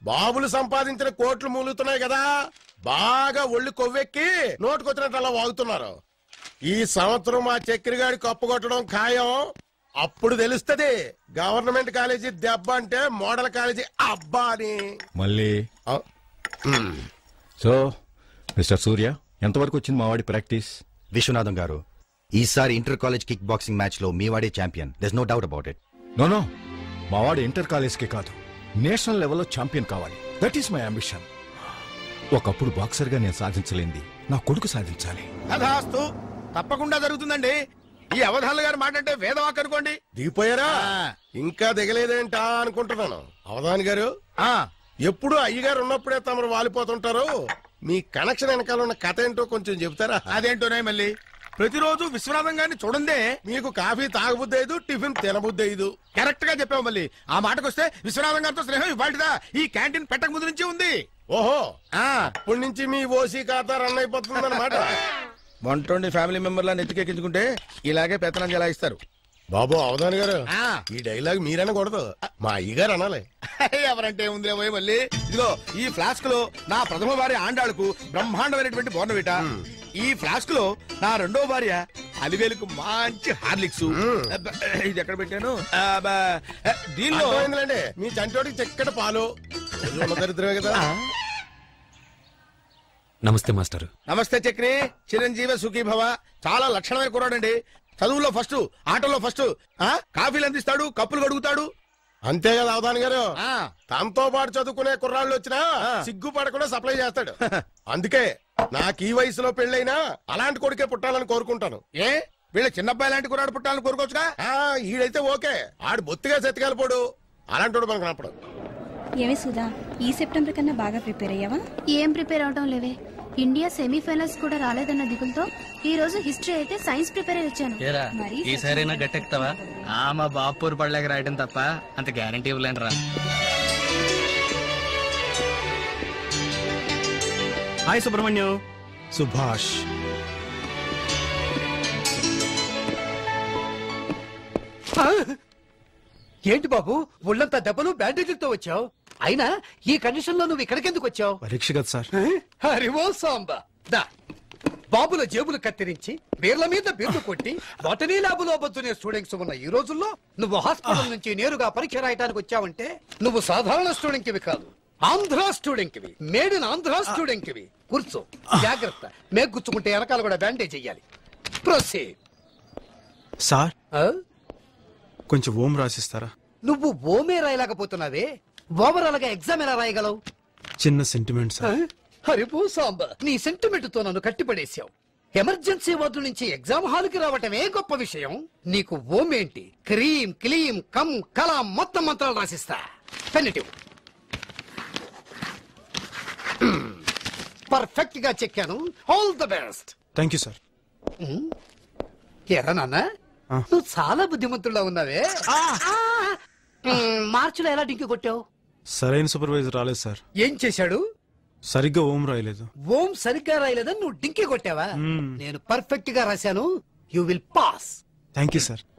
బాబులు సంపాదించిన కోట్లు మూలుగుతున్నాయి కదా బాగా ఒళ్ళు కొవ్వెక్కి నోటుకొచ్చినట్టు అలా వాగుతున్నారు ఈ సంవత్సరం మా చక్రిగాడి కప్పు కొట్టడం ఖాయం అప్పుడు తెలుస్తది గవర్నమెంట్ కాలేజీ దెబ్బ అంటే మోడల్ కాలేజీ అబ్బా అని మళ్ళీ ఆ, ఉమ్. సో మిస్టర్ సూర్య ఎంతవరకు వచ్చింది మావాడి ప్రాక్టీస్ విశ్వనాథం గారు ఈసారి inter college kick boxing match లో మీ వాడే champion that's no doubt about it no no మావాడు ఇంటర్ కాలేజ్కి కాదు నేషనల్ లెవెల్లో ఛాంపియన్ కావాలి దట్ ఈస్ మై అంబిషన్ ఒకప్పుడు బాక్సర్గా నేను సాధించలేంది నా కొడుకు సాధించాలి కథాస్తు తప్పకుండా జరుగుతుందండి ఈ అవధానులు గారు మాట్లాడితే వేదవాక్ అనుకోండి దిగిపోయారా ఆ. ఇంకా దిగలేదేంటా అనుకుంటున్నాను అవధాని గారు ఆ ఎప్పుడు అయ్యగారు ఉన్నప్పుడే తమరు వాలిపోతుంటారు మీ కనెక్షన్ వెనకాల ఉన్న కథ ఏంటో కొంచెం చెబుతారా అదేంటోనే మళ్ళీ ప్రతిరోజు విశ్వనాథం గారిని చూడందే మీకు కాఫీ తాగబుద్ది అయ్యదు టిఫిన్ తినబుద్ది అయ్యదు కరెక్ట్ గా చెప్పావు మళ్ళీ ఆ మాటకొస్తే విశ్వనాథం గారితో స్నేహం ఇవాటిదా ఈ క్యాంటీన్ పెట్టక ముందు నుంచి ఉంది ఓహో ఆ ఇప్పటి నుంచి మీ ఓసీ ఖాతా రన్ అయిపోతుంది అనమాట వన్ ట్వంటీ ఫ్యామిలీ మెంబర్ల నెత్తికెక్కించుకుంటే ఇలాగే పెత్తనం చెలాయిస్తారు బాబు అవధాని గారు ఆ. ఈ డైలాగ్ మీరనకూడదు మా అయ్యగారు అనాలి ఎవరంటే ఉంది పోయి మళ్ళీ ఇదిగో ఈ ఫ్లాస్క్ లో నా ప్రథమ భార్య ఆండాళ్లకు బ్రహ్మాండమైనటువంటి బోర్నవిట ఈ ఫ్లాస్క్ లో నా రెండో భార్య అలివేలుకు మంచి హార్లిక్స్ అబ్బ, ఇది ఎక్కడ పెట్టాను అబ్బ, దీనిలో అర్థమైందిలేండి మీ చంటోడికి చెక్కటి పాలు ఇది ఉన్న దరిద్రమే కదా నమస్తే మాస్టర్ నమస్తే చక్రి చిరంజీవి సుఖీ భవ చాలా లక్షణమైన కుర్రాడండి చదువులో ఫస్ట్ ఆటలో ఫస్ట్ ఆ కాఫీలు అందిస్తాడు కప్పులు కడుగుతాడు అంతే కదా అవధాని గారు ఆ తనతో పాటు చదువుకునే కుర్రాళ్ళు వచ్చినా ఆ. సిగ్గుపడకుండా సప్లై చేస్తాడు అందుకే నాకు ఈ వయసులో పెళ్ళైనా అలాంటి కొడుకే పుట్టాలని కోరుకుంటాను ఏ వీళ్ళ చిన్నబ్బాయి లాంటి కుర్రాడు పుట్టాలని కోరుకోవచ్చుగా ఆ ఈడైతే ఓకే ఆడు బొత్తిగా సెతకాలిపోడు అలాంటి మనకు నప్పడు ఏమే సుధా ఈ సెప్టెంబర్ కన్నా బాగా ప్రిపేర్ అయ్యావా ఏం ప్రిపేర్ అవటం లేవే ఇండియా సెమీఫైనల్స్ కూడా రాలేదన్న దిగులతో ఈ రోజు హిస్టరీ అయితే సైన్స్ ప్రిపేర్ అయి వచ్చాను ఏరా మరీ ఈసారైనా గట్టెక్కుతావా ఆ మా బాపూర్ పడలేక రాయటం తప్ప అంత గ్యారంటీ ఇవ్వలేను రా హాయ్ సుబ్రహ్మణ్యం సుభాష్ ఏంటి బాబు ఒళ్ళంతా దెబ్బలు బ్యాండేజీలతో వచ్చావు అయినా ఈ కండిషన్ లో నువ్వు ఇక్కడికెందుకు వచ్చావు పరీక్ష కదా సార్ హరివో సాంబా దా బాబుల జేబులు కత్తిరించి బీర్ల మీద బీర్లు కొట్టి బొటనీ ల్యాబులో బొద్దునే స్టూడెంట్స్ ఉన్న ఈ రోజుల్లో నువ్వు హాస్పిటల్ నుంచి నేరుగా పరీక్ష రాయడానికి వచ్చావంటే నువ్వు సాధారణ స్టూడెంట్ కివి కాదు ఆంధ్ర స్టూడెంట్ కివి మేడ్ ఇన్ ఆంధ్ర స్టూడెంట్ కివి కూర్చో జాగ్రత్త మేకు గుచ్చుకుంటే వెనకాల కూడా బ్యాండేజ్ చెయ్యాలి ప్రొసీడ్ సార్ కొంచెం ఓం రాసిస్తారా నువ్వు ఓమే రాయలేకపోతున్నావే ఓవరాల్ గా ఎగ్జామ్ ఎలా రాయగలవు చిన్న సెంటిమెంట్ సార్ హరిపూ సాంబ నీ సెంటిమెంట్ తో నన్ను కట్టిపడేశావు ఎమర్జెన్సీ వార్డు నుంచి ఎగ్జామ్ హాల్ కి రావటమే గొప్ప విషయం నీకు ఓమేంటి క్రీం క్లీం కమ్ కలాం మొత్తం మంత్రాలు రాసిస్తా పెన్నిటివ్ పర్ఫెక్ట్ గా చెక్కాను all the best thank you sir ఎరా నాన్న ఆ. నువ్వు చాలా బుద్ధిమంతుల్లో ఉన్నావే మ్, మార్చిలో ఎలా డింకి కొట్టావు సరైన సూపర్వైజర్ రాలేదు సార్ ఏం చేశాడు సరిగ్గా ఓం రాయలేదు ఓం సరిగ్గా రాయలేదని నువ్వు డింకి కొట్టావా మ్మ్. నేను పర్ఫెక్ట్ గా రాశాను you will pass thank you sir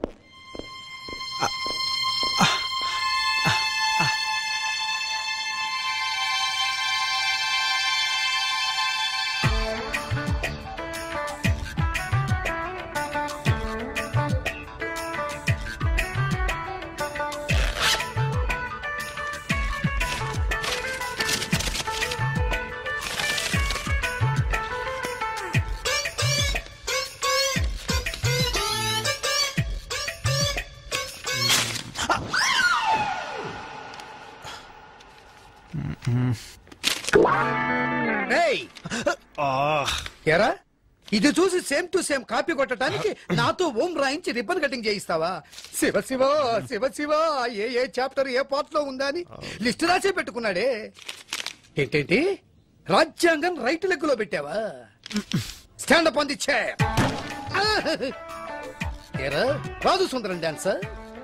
ఏయ్! ఎరా ఇది చూసి సేమ్ టు సేమ్ కాపీ కొట్టడానికి నాతో ఓం రాయించి రిబ్బన్ కటింగ్ చేయిస్తావా శివ శివ శివ శివ ఏ ఏ చాప్టర్ ఏ పార్ట్ లో ఉందా అని లిస్ట్ రాసే పెట్టుకున్నాడే ఏంటేంటి రాజ్యాంగం రైట్ లెగ్ లో పెట్టావా stand up on the chair ఎరా రాజు సుందరం డాన్సర్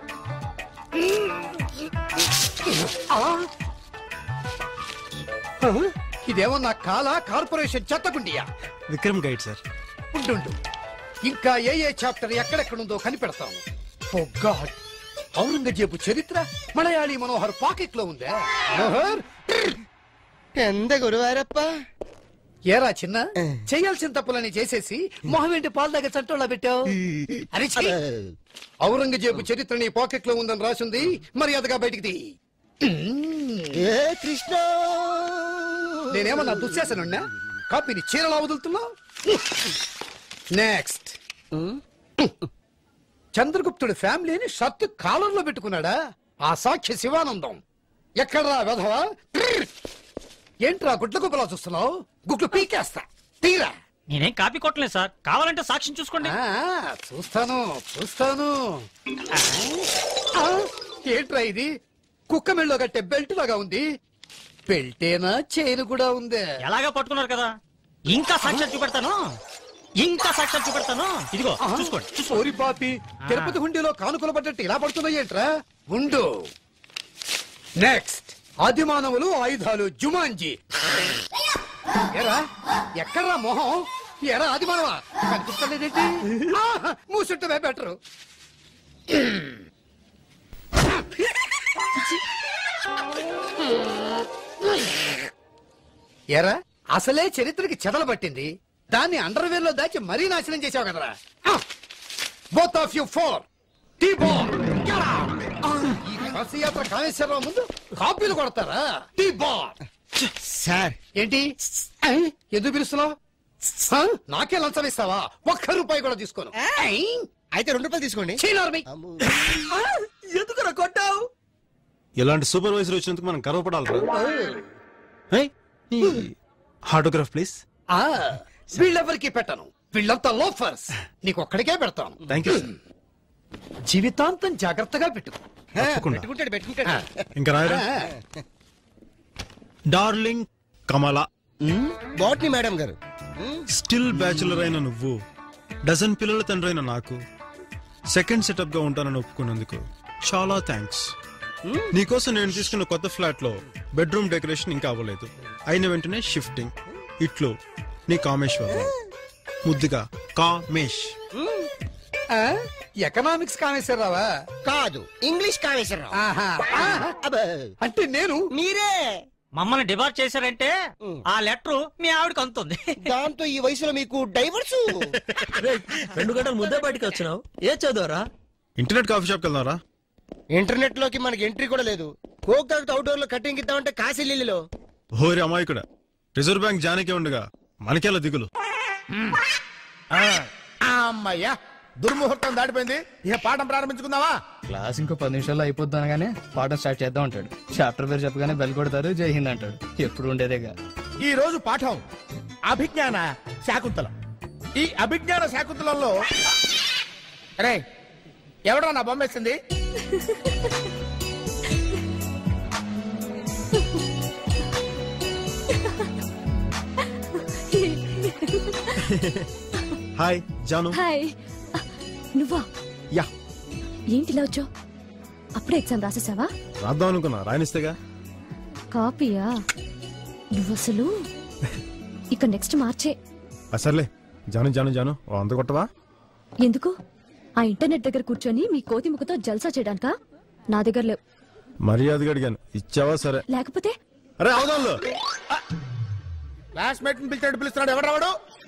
ఇదేమో నా కాల కార్పొరేషన్ చెత్తకుండియా విక్రమ్ గైడ్ సార్ ఉండు ఇంకా ఏ ఏ చాప్టర్ ఎక్కడెక్కడుందో కనిపెడతాను ఓ గాడ్ ఔరంగజేబు చరిత్ర మలయాళీ మనోహర్ పాకెట్ లో ఉందా మనోహర్ ఎంత గురువారప్ప ఏరా చిన్న చేయాల్సిన తప్పులని చేసేసి మొహం ఏంటి పాలు దగ్గర చట్టంలో పెట్టావు అరే ఛీ! ఔరంగజేబు చరిత్ర నీ పాకెట్ లో ఉందని రాసింది మర్యాదగా బయటికి తీ ఏ కృష్ణ నేనేమన్నా దుశ్శాసనున్నా కాపీని చీరలా వదులుతున్నా నెక్స్ట్ చంద్రగుప్తుడి ఫ్యామిలీని షర్ట్ కాలర్లో పెట్టుకున్నాడా ఆ సాక్షి శివానందం ఎక్కడ్రా వెధవా ఏంట్రా గుడ్ల గుబ్బలా చూస్తున్నావు గుడ్లు పీకేస్తా తీరా నేనేం కాపీ కొట్టలేదు సార్ కావాలంటే సాక్ష్యం చూసుకోండి ఆ, చూస్తాను చూస్తాను ఆ, ఆ, ఏంట్రా ఇది కుక్క మెళ్ళో కట్టే బెల్ట్ లాగా ఉంది బెల్టేనా చైన్ కూడా ఉందే ఎలాగా పట్టుకున్నారు కదా ఇంకా సాక్ష్యాలు చూపెడతాను ఇంకా సాక్ష్యాలు చూపెడతాను ఇదిగో చూసుకోండి ఓరి పాపి తిరుపతి హుండీలో కానుకలు పడ్డట్టు ఇలా పడుతున్నాయి ఏంట్రా ఉండు నెక్స్ట్ ఆదిమానవులు ఆయుధాలు జుమాంజీ ఎరా ఎక్కడ్రా మొహం ఎరా ఆదిమానవా కనిపిస్తలేదేంటి ఆహా, మూసుంటమే బెటరు ఎరా అసలే చరిత్రకి చెదలు పట్టింది దాన్ని అండర్వేర్ లో దాచి మరీ నాశనం చేసావు కదరా both of you four T ball ఈ కాశీయాత్ర కాళేశ్వరరావు ముందు కాపీలు కొడతారా టీ బాల్ సార్ ఏంటి ఐ, ఎందుకు పిలుస్తున్నావు ఆ? నాకే లంచం ఇస్తావా ఒక్క రూపాయి కూడా తీసుకోను ఐ, అయితే రెండు రూపాయలు తీసుకోండి చీ నోర్మి. ఆ, ఎందుకురా కొట్టావు ఇలాంటి సూపర్వైజర్ వచ్చినందుకు మనం గర్వపడాలరా ఆటోగ్రాఫ్ ప్లీజ్ ఆ, వీళ్ళెవరికి పెట్టను వీళ్ళంతా లోఫర్స్ నీకు ఒక్కడికే పెడతాను థ్యాంక్ యూ జీవితాంతం జాగ్రత్తగా పెట్టుకో తప్పకుండా. పెట్టుకుంటాడు పెట్టుకుంటాడు ఇంకా రాయరా డార్లింగ్ కమల బాట్ని మేడం గారు స్టిల్ బ్యాచులర్ అయిన నువ్వు డజన్ పిల్లల తండ్రి అయిన నాకు సెకండ్ సెటప్ గా ఉంటానని ఒప్పుకున్నందుకు చాలా థ్యాంక్స్ నీకోసం నేను తీసుకున్న కొత్త ఫ్లాట్ లో బెడ్రూమ్ డెకరేషన్ ఇంకా అవ్వలేదు అయిన వెంటనే షిఫ్టింగ్ ఇట్లు నీ కామేశ్వరరావు ముద్దుగా కామేష్ ఆ, ఎకనామిక్స్ కామేశ్వరరావా కాదు ఇంగ్లీష్ కావేశ్వరరావు ఆహా, ఆహా. అంటే నేను మీరే మమ్మల్ని డిబార్ చేశారంటే ఆ లెటర్ మీ ఆవిడకి అందుతుంది దాంతో ఈ వయసులో మీకు డైవర్స్ రెండు గంటలు ముద్దే బయటికి వచ్చినావు ఏ చదువురా ఇంటర్నెట్ కాఫీ షాప్కి వెళ్దారా ఇంటర్నెట్ లోకి మనకి ఎంట్రీ కూడా లేదు కోక్ తాగుతూ అవుట్డోర్ లో కటింగ్ ఇద్దామంటే కాశీ లిల్లీలో హోరి అమాయకుడ రిజర్వ్ బ్యాంక్ జానికే ఉండగా మనకేలా దిగులు అమ్మయ్యా దుర్ముహూర్తం దాటిపోయింది ఇక పాఠం ప్రారంభించుకుందామా క్లాస్ ఇంకో పది నిమిషాల్లో అయిపోద్ది అనగానే పాఠం స్టార్ట్ చేద్దాం అంటాడు చాప్టర్ పేరు చెప్పగానే బెల్ కొడతారు జై హింద్ అంటాడు ఎప్పుడు ఉండేదేగా ఈ రోజు పాఠం అభిజ్ఞాన శాకుంతలం ఈ అభిజ్ఞాన శాకుంతలంలో రే ఎవడో నా బొమ్మ వేసింది హాయ్ జాను హాయ్ నువ్వా యా ఏంటి ఇలా వచ్చావు అప్పుడే ఎగ్జామ్ రాసేసావా రాద్దాం అనుకున్నా రాయనిస్తేగా కాపీయా నువ్వు అసలు ఇక నెక్స్ట్ మార్చే ఆ సర్లే జాను జాను జాను ఓ అంత కొట్టవా ఎందుకు ఆ ఇంటర్నెట్ దగ్గర కూర్చొని మీ కోతి ముఖతో జల్సా చేయడానికా నా దగ్గర లేవు మర్యాదగా అడిగాను ఇచ్చావా సరే లేకపోతే అరే అవదాంలో క్లాస్మేట్ పిలిచాడు పిలుస్తున్నాడు ఎవడు రావడు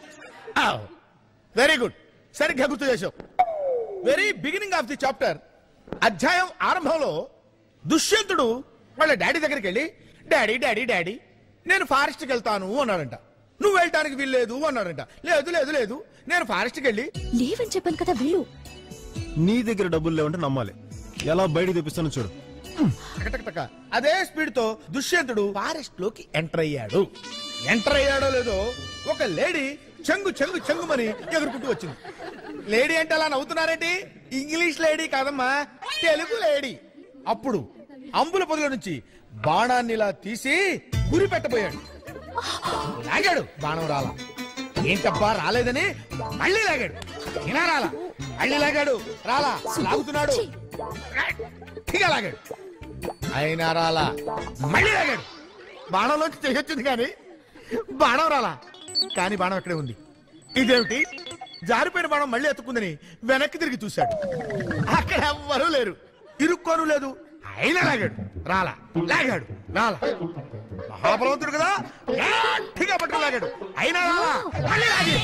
వెరీ గుడ్ సరిగ్గా గుర్తు చేసావు very beginning of the chapter అధ్యాయం ఆరంభంలో దుష్యంతుడు వాళ్ళ డాడీ దగ్గరికి వెళ్ళి డాడీ డాడీ డాడీ నేను ఫారెస్ట్కి వెళ్తాను అన్నాడంట నువ్వు వెళ్ళటానికి వీల్లేదు అన్నాడంట లేదు లేదు లేదు నేను ఫారెస్ట్కి వెళ్ళి లేవని చెప్పాను కదా వెళ్ళు నీ దగ్గర డబ్బులు లేవంటే నమ్మాలి ఎలా బయటకు తెప్పిస్తానో చూడు టకటకటక. అదే స్పీడ్ తో దుష్యంతుడు ఫారెస్ట్ లోకి ఎంటర్ అయ్యాడు ఎంటర్ అయ్యాడో లేదో ఒక లేడీ చెంగు చెంగు చెంగుమని ఎగురుకుంటూ వచ్చింది లేడీ అంటే అలా నవ్వుతున్నారేంటి ఇంగ్లీష్ లేడీ కాదమ్మా తెలుగు లేడీ అప్పుడు అంబుల పొదిలో నుంచి బాణాన్ని ఇలా తీసి గురి పెట్టబోయాడు లాగాడు బాణం రాలా ఏంటబ్బా రాలేదని మళ్ళీ లాగాడు ఇలా రాలా మళ్ళీ లాగాడు రాలా లాగుతున్నాడు గట్టిగా లాగాడు అయినా రాలా మళ్ళీ లాగాడు బాణంలోంచి చేయొచ్చింది కానీ బాణం రాలా కానీ బాణం అక్కడే ఉంది ఇదేమిటి జారిపోయిన బాణం మళ్ళీ ఎత్తుకుందని వెనక్కి తిరిగి చూశాడు అక్కడ ఎవ్వరూ లేరు ఇరుక్కోను లేదు అయినా లాగాడు రాలా లాగాడు రాలా మహాబలవంతుడు కదా గట్టిగా పట్టుకు లాగాడు అయినా రాలా మళ్ళీ లాగి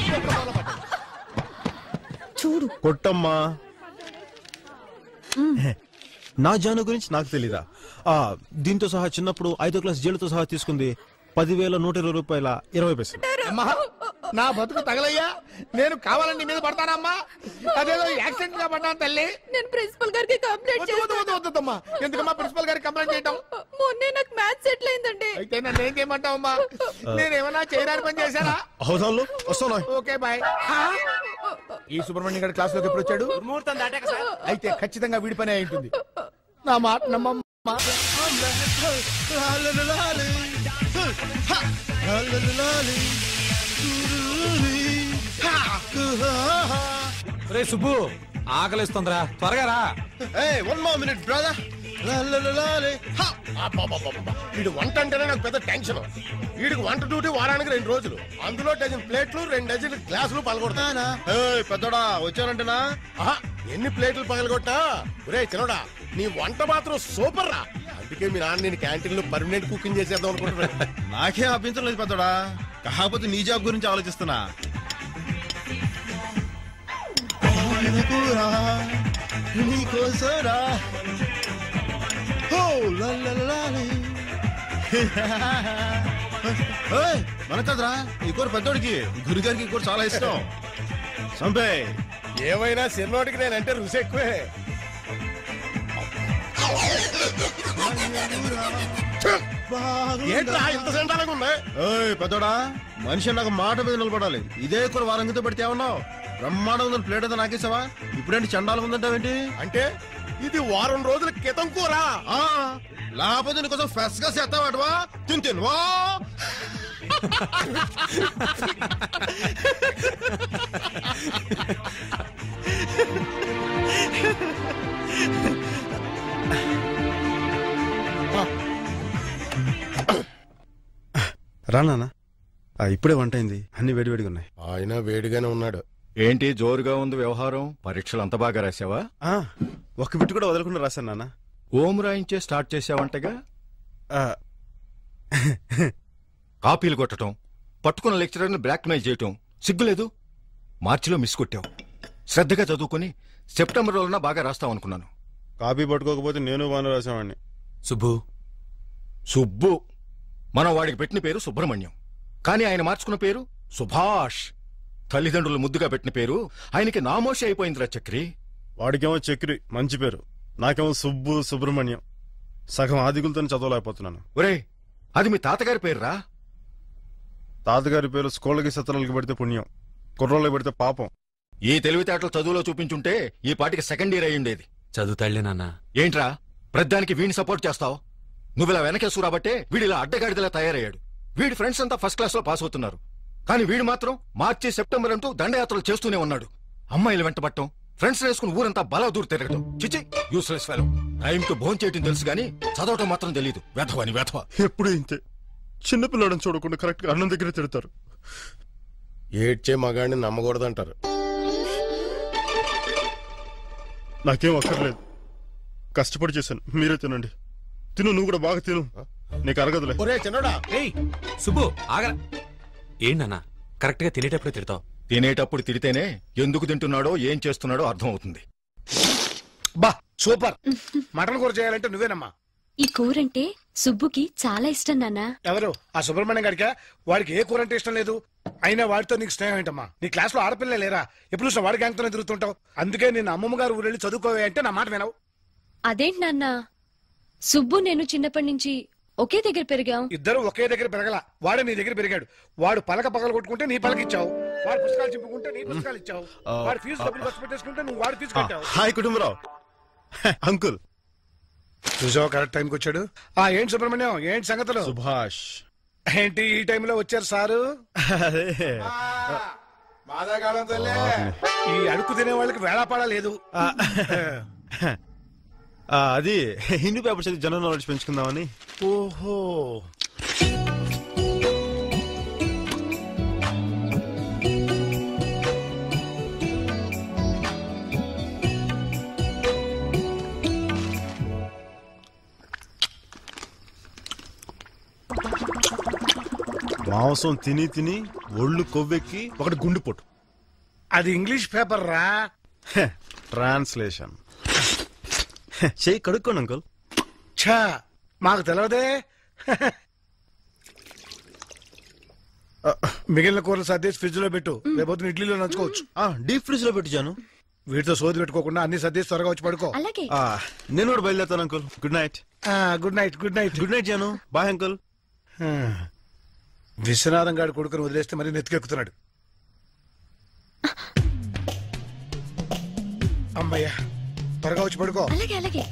చూడు కొట్టమ్మా నా జాను గురించి నాకు తెలీదా ఆ దీంతో సహా చిన్నప్పుడు ఐదో క్లాస్ జైలుతో సహా తీసుకుంది పదివేల నూట ఇరవై రూపాయల ఇరవై పైసలు అమ్మా నా బతుకు తగలయ్యా నేను కావాలని నీ మీద పడతానమ్మా అదేదో యాక్సిడెంట్ గా పడ్డాను తల్లి నేను ప్రిన్సిపల్ గారికి కంప్లైంట్ వద్దు, వద్దు, వద్దు, వద్దమ్మా ఎందుకమ్మా ప్రిన్సిపల్ గారికి కంప్లైంట్ చేయటం మొన్నే నాకు మ్యాథ్స్ సెటిల్ అయిందండి అయితే నన్ను ఏం చేయమంటావమ్మా నేను ఏమన్నా చేయడానికి పని చేశానా అవసరంలో వస్తాను ఓకే బాయ్ ఈ సుబ్రహ్మణ్యం గారి క్లాస్ లోకి ఎప్పుడు వచ్చాడు ముహూర్తం దాటాక సార్ అయితే ఖచ్చితంగా వీడి పని అయి ఉంటుంది నా మాట నమ్మమ్మా రే సుబ్బు ఆకలిస్తుందిరా త్వరగా రా వన్ మోర్ మినిట్ బ్రదర్ వీడు వంట అంటేనే నాకు పెద్ద టెన్షన్ వీడికి వంట డ్యూటీ వారానికి రెండు రోజులు అందులో డజన్ ప్లేట్లు రెండు డజన్ గ్లాసులు పగలగొడతానా పెద్దోడా వచ్చానంటేనా ఎన్ని ప్లేట్లు పగలగొట్టా ఒరే చిన్నోడా నీ వంట మాత్రం సూపర్ రా అందుకే మీ నాన్న నేను క్యాంటీన్ లో పర్మనెంట్ కుకింగ్ చేసేద్దాం అనుకుంటున్నాను నాకేం అభ్యంతరం లేదు పెద్దోడా కాకపోతే నీ జాబ్ గురించి ఆలోచిస్తున్నా నీకోసరా మన కదరా ఈ కూర పెద్దోడికి గురుగారికి ఈ కూర చాలా ఇష్టం సంపే ఏమైనా చిన్నోడికి నేనంటే రుచి ఎక్కువే ఏంట్రా ఇంత సెంటాలకు ఉన్నాయి ఏయ్ పెద్దోడా మనిషి నాకు మాట మీద నిలబడాలి ఇదే కూర వారంగితో పెడితే ఏమన్నావు బ్రహ్మాండం ఉందని ప్లేట్ అంతా నాకేసావా ఇప్పుడేంటి చండాలం ఉందంటావేంటి అంటే ఇది వారం రోజుల క్రితం కూర ఆ, లేకపోతే నీకోసం ఫ్రెష్ గా చేస్తావాటవా తిని తినువా రానా ఇప్పుడే వంట అయింది అన్ని వేడివేడిగా ఉన్నాయి ఆయన వేడిగానే ఉన్నాడు ఏంటి జోరుగా ఉంది వ్యవహారం పరీక్షలు అంత బాగా రాసావా ఆ, ఒక్క బిట్టు కూడా వదలకుండా రాశాను నాన్న ఓం రాయించే స్టార్ట్ చేసావంటగా కాపీలు కొట్టడం పట్టుకున్న లెక్చరర్ని బ్లాక్మెయిల్ చేయటం సిగ్గులేదు మార్చిలో మిస్ కొట్టావు శ్రద్ధగా చదువుకొని సెప్టెంబర్ రోజున బాగా రాస్తావు అనుకున్నాను కాపీ పట్టుకోకపోతే నేను బాగా రాసేవాడిని సుబ్బు సుబ్బు మనం వాడికి పెట్టిన పేరు సుబ్రహ్మణ్యం కానీ ఆయన మార్చుకున్న పేరు సుభాష్ తల్లిదండ్రులు ముద్దుగా పెట్టిన పేరు ఆయనకి నామోషి అయిపోయిందిరా చక్రి వాడికేమో చక్రి మంచి పేరు నాకేమో సుబ్బు సుబ్రహ్మణ్యం సగం ఆదిగులతో చదవలేకపోతున్నాను ఒరే అది మీ తాతగారి పేరురా తాతగారి పేరు స్కూళ్ళకి సత్రాలకి పెడితే పుణ్యం కుర్రోళ్ళకి పెడితే పాపం ఈ తెలివితేటలు చదువులో చూపించుంటే ఈ పాటికి సెకండ్ ఇయర్ అయ్యుండేది చదువుతాళ్లే నాన్న ఏంట్రా ప్రద్దానికి వీడిని సపోర్ట్ చేస్తావు నువ్వు ఇలా వెనకేసు రాబట్టే వీడు ఇలా అడ్డగాడిదలా తయారయ్యాడు వీడి ఫ్రెండ్స్ అంతా ఫస్ట్ క్లాస్ లో పాస్ అవుతున్నారు కానీ వీడు మాత్రం మార్చి సెప్టెంబర్ అంటూ దండయాత్రలు చేస్తూనే ఉన్నాడు అమ్మాయిలు వెంటబట్టం ఫ్రెండ్స్ వేసుకుని ఊరంతా బలా దూరు తిరగటం చిచి యూస్లెస్ ఫెలో టైంకి భోజనం చేయటం తెలుసు కానీ చదవటం మాత్రం తెలియదు వెధవని వెధవ ఎప్పుడు ఇంతే చిన్నపిల్లడని చూడకుండా కరెక్ట్ గా అన్నం దగ్గర తిడతారు ఏడ్చే మగాడిని నమ్మకూడదంటారు నాకేం అక్కర్లేదు కష్టపడి చేశాను మీరే తినండి తిను నువ్వు కూడా బాగా తిను నీకు అరగదులే ఒరే చిన్నోడా ఏయ్ సుబ్బు ఆగరా ఏంటన్నా కరెక్ట్ గా తినేటప్పుడే తిడతావు తినేటప్పుడు తిడితేనే ఎందుకు తింటున్నాడో ఏం చేస్తున్నాడో అర్థం అవుతుంది బా సూపర్ మటన్ కూర చేయాలంటే నువ్వేనమ్మా ఈ కూరంటే సుబ్బుకి చాలా ఇష్టం నాన్నా ఎవరు ఆ సుబ్రహ్మణ్యం గారికా వాడికి ఏ కూర అంటే ఇష్టం లేదు అయినా వాడితో నీకు స్నేహం ఏంటమ్మా నీ క్లాస్ లో ఆడపిల్లలే లేరా ఎప్పుడు చూసినా వాడి గ్యాంగ్తోనే తిరుగుతుంటావు అందుకే నేను అమ్మమ్మ గారు ఊరెళ్ళి చదువుకోవే అంటే నా మాట వినవు అదేంటి నాన్న సుబ్బు నేను చిన్నప్పటి నుంచి ఒకే దగ్గర పెరిగాం ఇద్దరు ఒకే దగ్గర పెరగల వాడే నీ దగ్గర పెరిగాడు వాడు పలక పగల కొట్టుకుంటే నీ పలక ఇచ్చావు వాడు పుస్తకాలు చింపుకుంటే నీ పుస్తకాలు ఇచ్చావు ఆ, వాడు ఫీజు డబ్బులు ఖర్చు పెట్టేసుకుంటే నువ్వు వాడు ఫీజు కట్టావు హాయ్ కుటుంబరావు అంకుల్ చూసావు కరెక్ట్ టైంకి వచ్చాడు ఆ ఏంటి సుబ్రహ్మణ్యం ఏంటి సంగతులు సుభాష్ ఏంటి ఈ టైంలో వచ్చారు సారు అదే ఈ అడుక్కు తినే వాళ్ళకి వేళాపాడా లేదు ఆ, అది హిందీ పేపర్ చదివి జనరల్ నాలెడ్జ్ పెంచుకుందామని ఓహో మాంసం తిని తిని ఒళ్ళు కొవ్వెక్కి ఒకటి గుండెపోటు అది ఇంగ్లీష్ పేపర్ రా ట్రాన్స్లేషన్ చెయ్యి కడుక్కోండి అంకుల్ ఛా మాకు తెలియదే మిగిలిన కూరలు సర్దేసి ఫ్రిడ్జ్ లో పెట్టు రేపొద్దున ఇడ్లీలో నంచుకోవచ్చు డీప్ ఫ్రిడ్జ్ లో పెట్టాను వీటితో సోది పెట్టుకోకుండా అన్ని సర్దేసి త్వరగా వచ్చి పడుకో అలాగే ఆ, నేను కూడా బయలుదేరుతాను uncle good night good night good night good night Janu bye uncle Viswanatham గారి కొడుకుని వదిలేస్తే మరీ నెత్తికెక్కుతున్నాడు అమ్మయ్యా త్వరగా వచ్చి పడుకో అలాగే అలాగే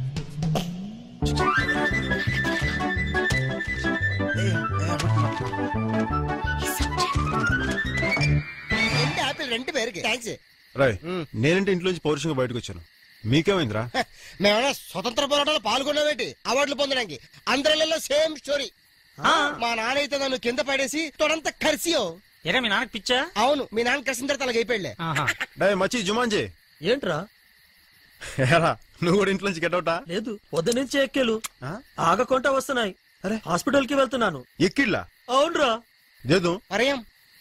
రెండు ఆపిల్ రెండు పేరుకి థ్యాంక్స్ రాయ్ నేనంటే ఇంట్లోంచి పౌరుషంగా బయటకు వచ్చాను మీకేమైందిరా మేమన్నా స్వతంత్ర పోరాటంలో పాల్గొన్నామేంటి అవార్డులు పొందడానికి అందరిలో సేమ్ స్టోరీ మా నాన్న అయితే నన్ను కింద పడేసి తొడంతా కరిసియో ఎరా మీ నాన్నకి పిచ్చా అవును మీ నాన్న కరిసిన తర్వాత అలాగ అయిపోయాడులే డాయ్ మచ్చి జుమాంజే ఏంట్రా ఏరా నువ్వు కూడా ఇంట్లోంచి గెటౌటా లేదు పొద్దునుంచి ఎక్కేలు ఆగకుండా వస్తున్నాయి అరే హాస్పిటల్ కి వెళ్తున్నాను ఎక్కిళ్ళా అవునరా లేదు పరయం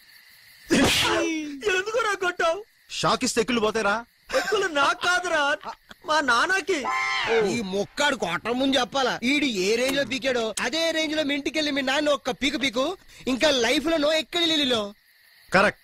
ఎందుకు రా కొట్టావు షాక్ ఇస్తే ఎక్కిళ్ళు పోతారా ఎక్కులు నాకు కాదురా మా నాన్నకి ఈ మొక్కాడు కొట్టం ముందు చెప్పాలా ఈడు ఏ రేంజ్ లో పీకాడో అదే రేంజ్ లో మీ ఇంటికి వెళ్ళి మీ నాన్న ఒక్క పీకు పీకు ఇంకా లైఫ్ లో నో ఎక్కడి లిల్లీలో కరెక్ట్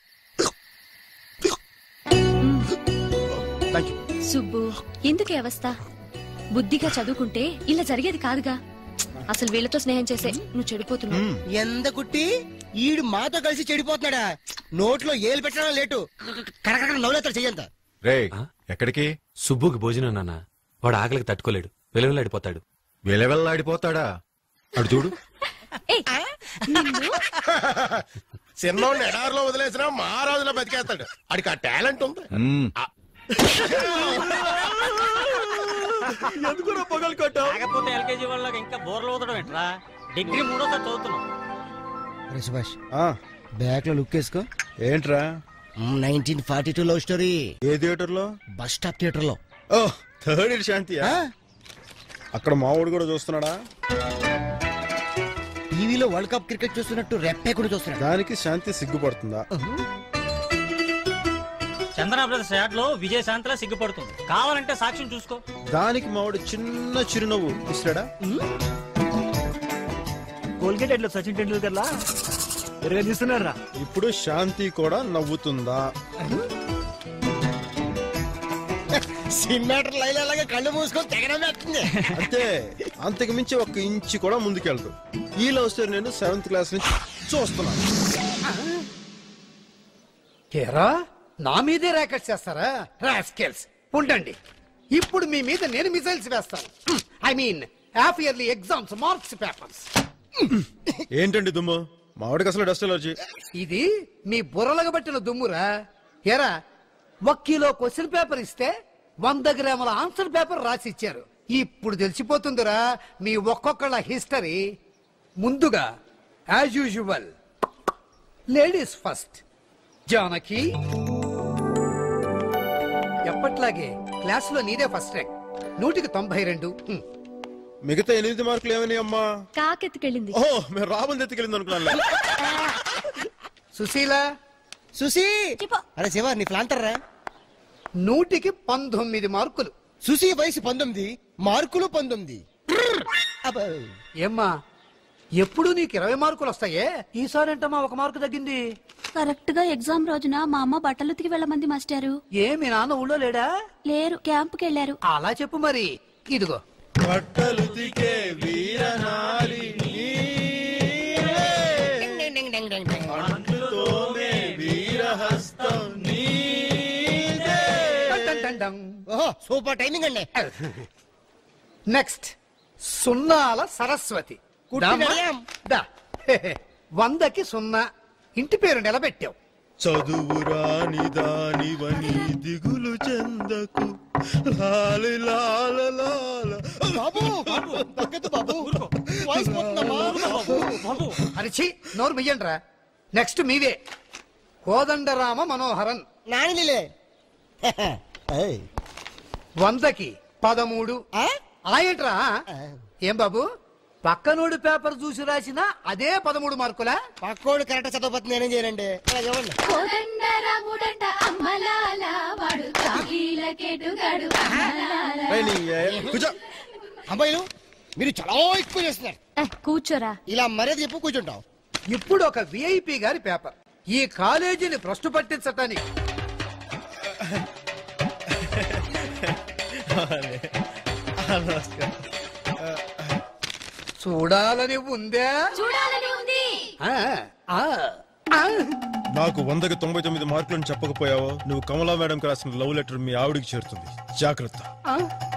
సుబ్బు ఎందుకు ఈ అవస్థ బుద్ధిగా చదువుకుంటే ఇలా జరిగేది కాదుగా అసలు వీళ్ళతో స్నేహం చేసే నువ్వు చెడిపోతున్నావు ఎంత కుట్టి ఈడు మాతో కలిసి చెడిపోతున్నాడా నోట్లో ఏలు పెట్టడం లేటు కరకర నవ్వులేతాడు చెయ్యంత రే ఎక్కడికి సుబ్బుకి భోజనం నాన్న వాడు ఆకలికి తట్టుకోలేడు వెలువలాడిపోతాడు వెలవెల్లాడిపోతాడా అడు చూడు చిన్నోడిని ఎడారిలో వదిలేసినా మహారాజులో బతికేస్తాడు అడికి ఆ టాలెంట్ ఉంది మ్మ్. ఎందుకు పొగలు కొట్టావు కాకపోతే ఎల్కేజీ వాళ్ళకి ఇంకా బోర్లు ఊదడం ఏంట్రా డిగ్రీ మూడోసారి చదువుతున్నాం అరే సుభాష్ బ్యాక్ లో లుక్ వేసుకో ఏంట్రా nineteen forty two love story ఏ థియేటర్ లో బస్ స్టాప్ థియేటర్ లో ఓ థర్డ్ ఇయర్ శాంతి అక్కడ మావాడు కూడా చూస్తున్నాడా టీవీలో వరల్డ్ కప్ క్రికెట్ చూస్తున్నట్టు రెప్పే కూడా చూస్తున్నాడు దానికి శాంతి సిగ్గుపడుతుందా చందన బ్రదర్స్ యాడ్ లో విజయశాంతిలా సిగ్గుపడుతుంది కావాలంటే సాక్ష్యం చూసుకో దానికి మావాడు చిన్న చిరునవ్వు ఇస్తాడా కోల్గేట్ ఎట్లా సచిన్ టెండూల్కర్ లా ఎరగా తీస్తున్నారా ఇప్పుడు శాంతి కూడా నవ్వుతుందా సినిమాటర్ లైన్ అలాగే కళ్ళు మూసుకొని తెగనమేస్తుంది అంతే అంతకు మించి ఒక ఇంచు కూడా ముందుకెళ్దు ఈ లవ్ స్టోరీ నేను సెవెంత్ క్లాస్ నుంచి చూస్తున్నాను కేరా నా మీదే ర్యాకెట్ చేస్తారా రాస్కెల్స్ ఉండండి ఇప్పుడు మీ మీద నేను మిసైల్స్ వేస్తాను I mean half yearly exams marks papers ఏంటండి దుమ్ము మావాడికి అసలు డస్ట్ ఎలర్జీ ఇది మీ బుర్రలకు పట్టిన దుమ్మురా ఎరా ఒక కిలో క్వశ్చన్ పేపర్ ఇస్తే వంద గ్రాముల ఆన్సర్ పేపర్ రాసి ఇచ్చారు ఇప్పుడు తెలిసిపోతుందిరా మీ ఒక్కొక్కళ్ళ హిస్టరీ ముందుగా as usual ladies first Janaki ఎప్పట్లాగే క్లాసులో నీదే ఫస్ట్ ర్యాంక్ నూటికి తొంభై రెండు హ్మ్. మిగతా ఎనిమిది మార్కులు ఏమని అమ్మా కాకెత్తుకెళ్ళింది ఓ మేము రాబుని ఎత్తుకెళ్ళింది అనుకున్నాను సుశీల సుశీ అరే శివ నీ ఫ్లాంటర్ రా నూటికి పంతొమ్మిది మార్కులు సుశీ వయసు పంతొమ్మిది మార్కులు పంతొమ్మిది అబ్బో. ఏమ్మా ఎప్పుడు నీకు ఇరవై మార్కులు వస్తాయే ఈసారి ఏంటమ్మా ఒక మార్కు తగ్గింది కరెక్ట్ గా ఎగ్జామ్ రోజున మా అమ్మ బట్టలు ఉతికి వెళ్ళమంది మాస్టారు ఏ మీ నాన్న ఊళ్ళో లేడా లేరు క్యాంపుకి వెళ్ళారు అలా చెప్పు మరి ఇదిగో బట్టలు తికే వీరనారి వీరహస్తం ఓహో సూపర్ టైమింగ్ అండి నెక్స్ట్ సున్నాల సరస్వతి కుట్టి దామ్మా. గడియాం. దా. వందకి సున్నా ఇంటి పేరు నిలబెట్టావు చదువురాని దానివని దిగులు చెందకు లాలి లాల లాల బాబు బాబు తగ్గదు బాబు వాయిస్ పోతుందమ్మా అరిచి నోరు మియ్యండ్రా నెక్స్ట్ మీవే కోదండరామ మనోహరన్ నానిలే వందకి పదమూడు ఆయంట్రా ఏం బాబు పక్కనోడి పేపర్ చూసి రాసిన అదే పదమూడు మార్కులా పక్కోడు కరెక్ట్ చదవకపోతే నేనేం చేయనండి అలాగే ఇవ్వండి. కోదండరాముడంట అమ్మలాల వాడు తాగీలకెటుగాడు కూర్చో అమ్మాయిలు మీరు చాలా ఎక్కువ చేస్తున్నారు కూర్చోరా ఇలా మర్యాద చెప్పు కూర్చుంటాం ఇప్పుడు ఒక విఐపి గారి పేపర్ ఈ కాలేజీని భ్రష్టు పట్టించటానికి చూడాలని ఉందే చూడాలని ఉంది ఆ, ఆ, ఆ. నాకు వందకి తొంభై తొమ్మిది మార్కులను చెప్పకపోయావో నువ్వు కమలా మేడంకి రాసిన లవ్ లెటర్ మీ ఆవిడికి చేరుతుంది జాగ్రత్త ఆ.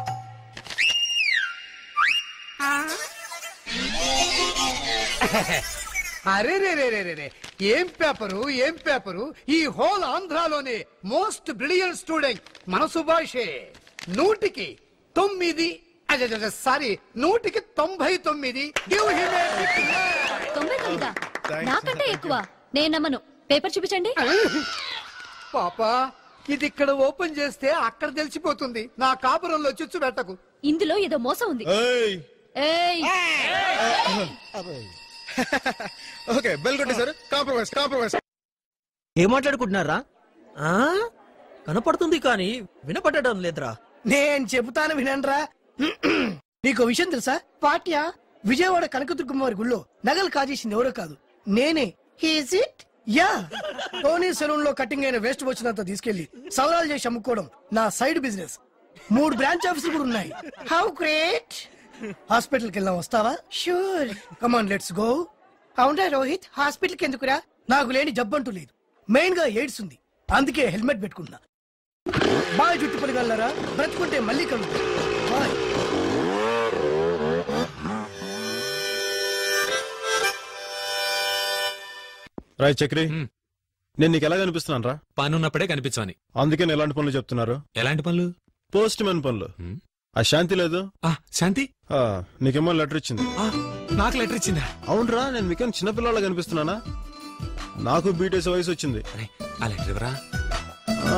అరే రే రే రే రే రే ఏం పేపరు ఏం పేపరు ఈ హోల్ ఆంధ్రాలోనే మోస్ట్ బ్రిలియంట్ స్టూడెంట్ మన సుభాషే నూటికి తొమ్మిది సారీ నూటికి తొంభై తొమ్మిది Give him a big hand. తొంభై తొమ్మిదా నాకంటే ఎక్కువ నేను నమ్మను పేపర్ చూపించండి పాపా ఇది ఇక్కడ ఓపెన్ చేస్తే అక్కడ తెలిసిపోతుంది నా కాపురంలో చిచ్చు పెట్టకు ఇందులో ఏదో మోసం ఉంది ఏయ్ ఏయ్ ఓకే బెల్ కొట్టేశారు కాంప్రమైజ్ కాంప్రమైజ్ ఏం మాట్లాడుకుంటున్నారా ఆ? కనపడుతుంది కానీ వినపడడం లేదురా నేను చెబుతాను వినండ్రా నీకు విషయం తెలుసా పాట్యా విజయవాడ కనకదుర్గమ్మవారి గుళ్ళో నగలు కాజేసింది ఎవరో కాదు నేనే he's it yeah Tony saloon లో కటింగ్ అయిన వేస్ట్ వచ్చినంత తీసుకెళ్లి సవరాలు చేసి అమ్ముకోవడం నా సైడ్ బిజినెస్ మూడు బ్రాంచ్ ఆఫీసులు కూడా ఉన్నాయి హౌ గ్రేట్ హాస్పిటల్ కి వెళ్దాం వస్తావా షూర్ కమాన్ లెట్స్ గో అవునా రోహిత్ హాస్పిటల్ కి ఎందుకురా నాకు లేని జబ్బంటూ లేదు మెయిన్ గా ఎయిడ్స్ ఉంది అందుకే హెల్మెట్ పెట్టుకున్నా బాయ్ జుట్టు పలిగలరా బ్రతుకుంటే మళ్ళీ కలుగుతాం బాయ్ రాయ్ చక్రి నేను నీకు ఎలా కనిపిస్తున్నాను రా పని ఉన్నప్పుడే కనిపించమని అందుకే నేను ఎలాంటి పనులు చెప్తున్నారు ఎలాంటి పనులు పోస్ట్ మ్యాన్ పనులు ఆ శాంతి లేదు శాంతి ఆ, నీకేమో లెటర్ ఇచ్చింది నాకు లెటర్ ఇచ్చిందా అవునరా నేను మీకేం చిన్నపిల్లలా కనిపిస్తున్నానా నాకు బీటేస్ వయసు వచ్చింది ఆ లెటర్ ఇవ్వరా ఆ,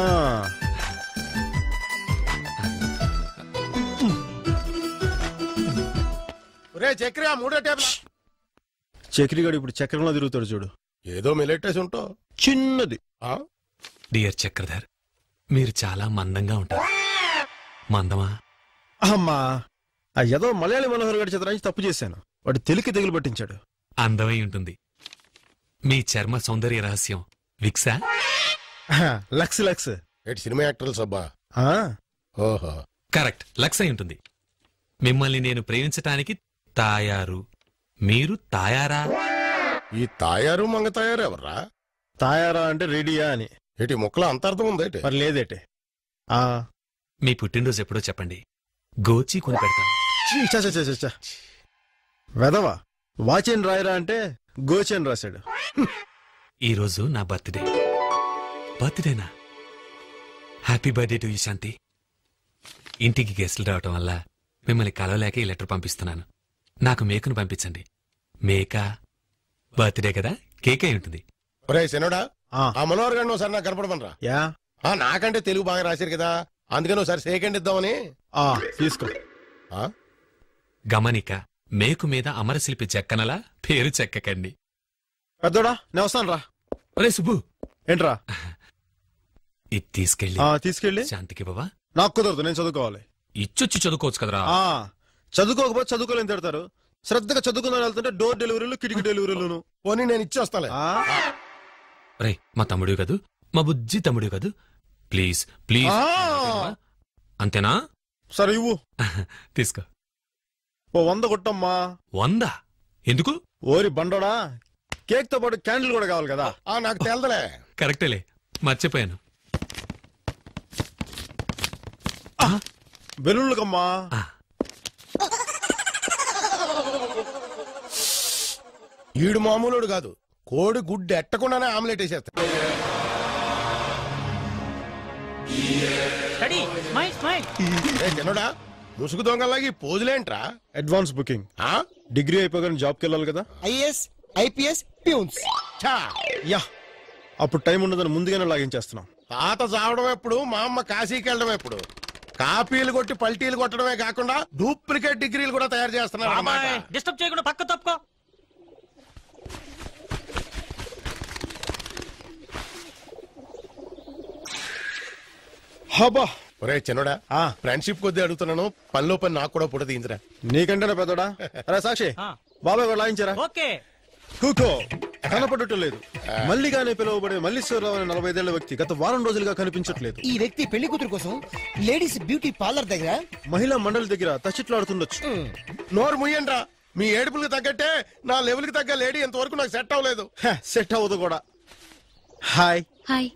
రే చక్రి ఆ మూడో టేబుల్ చక్రిగాడు ఇప్పుడు చక్రంలో తిరుగుతాడు చూడు ఏదో మిలెట్టేసి ఉంటావు చిన్నది డియర్ చక్రధర్ మీరు చాలా మందంగా ఉంటారు మందమా అమ్మా ఆ ఏదో మలయాళీ మనోహర్ గారి చిత్రానికి తప్పు చేశాను వాడు తెలికి తెగులు పట్టించాడు అందమై ఉంటుంది మీ చర్మ సౌందర్య రహస్యం విక్సా లక్స్ లక్స్ ఎటు సినిమా యాక్టర్లు సబ్బా ఆ, ఓహో కరెక్ట్ లక్స్ అయి ఉంటుంది మిమ్మల్ని నేను ప్రేమించటానికి తాయారు మీరు తాయారా ఈ తాయారు మంగ తాయారు ఎవర్రా తాయారా అంటే రెడీయా అని ఇటు ముక్కలో అంతర్థం ఉందేటి మరి లేదేటే ఆ మీ పుట్టినరోజు ఎప్పుడో చెప్పండి గోచి కొని పెడతాను ఛీ, చ, చ, చ, చ, చ. వెదవా వాచేన్ రాయరా అంటే గోచెన్ రాశాడు ఈరోజు నా బర్త్డే బర్త్డేనా happy birthday to you Shanti ఇంటికి గెస్టులు రావటం వల్ల మిమ్మల్ని కలవలేక ఈ లెటర్ పంపిస్తున్నాను నాకు మేకను పంపించండి మేక బర్త్డే కదా కేక్ అయి ఉంటుంది ఒరే శనుడా ఆ మనోహర్ గారిని ఒకసారి నాకు కనపడమనరా యా ఆ నాకంటే తెలుగు బాగా రాశారు కదా అందుకని ఒకసారి సేకండ్ ఇద్దామని ఆ తీసుకో ఆ? గమనిక మేకు మీద అమరశిల్పి చెక్కనలా పేరు చెక్కకండి పెద్దోడా నేను వస్తాను రా ఒరే సుబ్బు ఏంట్రా ఇది తీసుకెళ్ళి ఆ, తీసుకెళ్ళి శాంతికి బాబా నాకు కుదరదు నేను చదువుకోవాలి ఇచ్చొచ్చి చదువుకోవచ్చు కదరా ఆ చదువుకోకపోతే చదువుకోలేని తిడతారు శ్రద్ధగా చదువుకుందని వెళ్తుంటే డోర్ డెలివరీలు కిటికీ డెలివరీలు పోనీ నేను ఇచ్చేస్తాలే రే మా తమ్ముడు కదూ మా బుజ్జి తమ్ముడు కదూ ప్లీజ్ ప్లీజ్ అంతేనా సరే ఇవ్వు తీసుకో ఓ వంద కొట్టమ్మా వంద ఎందుకు ఓరి బండోడా కేక్ తో పాటు క్యాండిల్ కూడా కావాలి కదా ఆ నాకు తెలదలే కరెక్టేలే మర్చిపోయాను బెలూన్లకమ్మా ఈడు మామూలుడు కాదు కోడి గుడ్డు ఎట్టకుండానే ఆమ్లెట్ వేసేస్తా స్టడీ స్మైల్ స్మైల్ ఏ చిన్నడా ముసుగు దొంగలాగి పోజులేంట్రా అడ్వాన్స్ బుకింగ్ డిగ్రీ అయిపోగానే జాబ్కి వెళ్ళాలి కదా ఐఎస్ ఐపీఎస్ ప్యూన్స్ యా అప్పుడు టైం ఉండదని ముందుగానే లాగించేస్తున్నాం తాత చావడం ఎప్పుడు మా అమ్మ కాశీకి వెళ్ళడం ఎప్పుడు కాపీలు కొట్టి పల్టీలు కొట్టడమే కాకుండా డూప్లికేట్ డిగ్రీలు కూడా తయారు చేస్తున్నారు అన్నమాట. డిస్టర్బ్ చేయకుండా పక్క తప్పుకో హబా ఒరే చిన్నడా ఫ్రెండ్షిప్ కొద్దీ అడుగుతున్నాను పనిలో పని నాకు కూడా పుట్ట తీయించరా నీకంటేనా పెద్దోడా అరే సాక్షి బాబాయ్ కూడా లాయించారా ఓకే కూకో కనపడటం లేదు మల్లిగానే పిలువబడే మల్లీశ్వరరావు అనే నలభై ఐదేళ్ల వ్యక్తి గత వారం రోజులుగా కనిపించట్లేదు ఈ వ్యక్తి పెళ్లి కూతురు కోసం లేడీస్ బ్యూటీ పార్లర్ దగ్గర మహిళా మండలి దగ్గర తచ్చిట్లాడుతుండొచ్చు నోరు ముయ్యండ్రా మీ ఏడుపులకు తగ్గట్టే నా లెవెల్కి తగ్గ లేడీ ఇంతవరకు నాకు సెట్ అవ్వలేదు సెట్ అవ్వదు కూడా హాయ్ హాయ్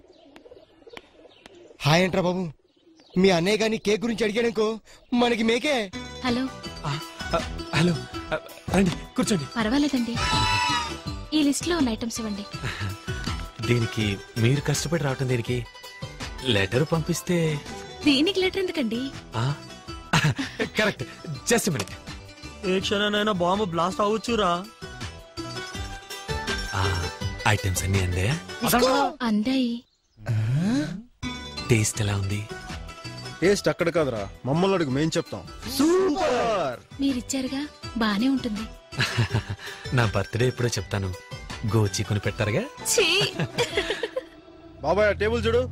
హాయ్ అంట్రా బాబు మీ అన్నయ్య గాని కేక్ గురించి అడిగాడనుకో మనకి మేకే హలో హలో రండి కూర్చోండి పర్వాలేదండి ఈ లిస్ట్ లో ఉన్న ఐటమ్స్ ఇవ్వండి దీనికి మీరు కష్టపడి రావటం దీనికి లెటర్ పంపిస్తే దీనికి లెటర్ ఎందుకండి కరెక్ట్ జస్ట్ మినిట్ ఏ క్షణనైనా బాంబు బ్లాస్ట్ అవ్వచ్చురా ఐటమ్స్ అన్ని అందాయా అందాయి టేస్ట్ ఎలా ఉంది టేస్ట్ అక్కడ కాదురా మమ్మల్ని అడుగు మేం చెప్తాం సూపర్ మీరిచ్చారుగా బానే ఉంటుంది నా బర్త్డే ఎప్పుడో చెప్తాను గోచి కొని పెట్టారుగా బాబాయ్ ఆ టేబుల్ చూడు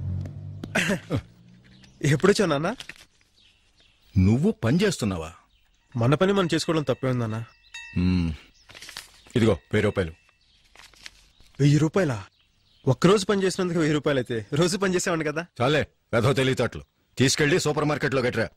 ఎప్పుడు వచ్చావు నాన్న నువ్వు పని చేస్తున్నావా మన పని మనం చేసుకోవడం తప్పే ఉందన్నా మ్మ్. ఇదిగో వెయ్యి రూపాయలు వెయ్యి రూపాయల ఒక్కరోజు పని చేసినందుకు వెయ్యి రూపాయలు అయితే రోజు పని చేసేవాడిని కదా చాలే వెధవ తెలియతట్లు తీసుకెళ్లి సూపర్ మార్కెట్ లో గట్రా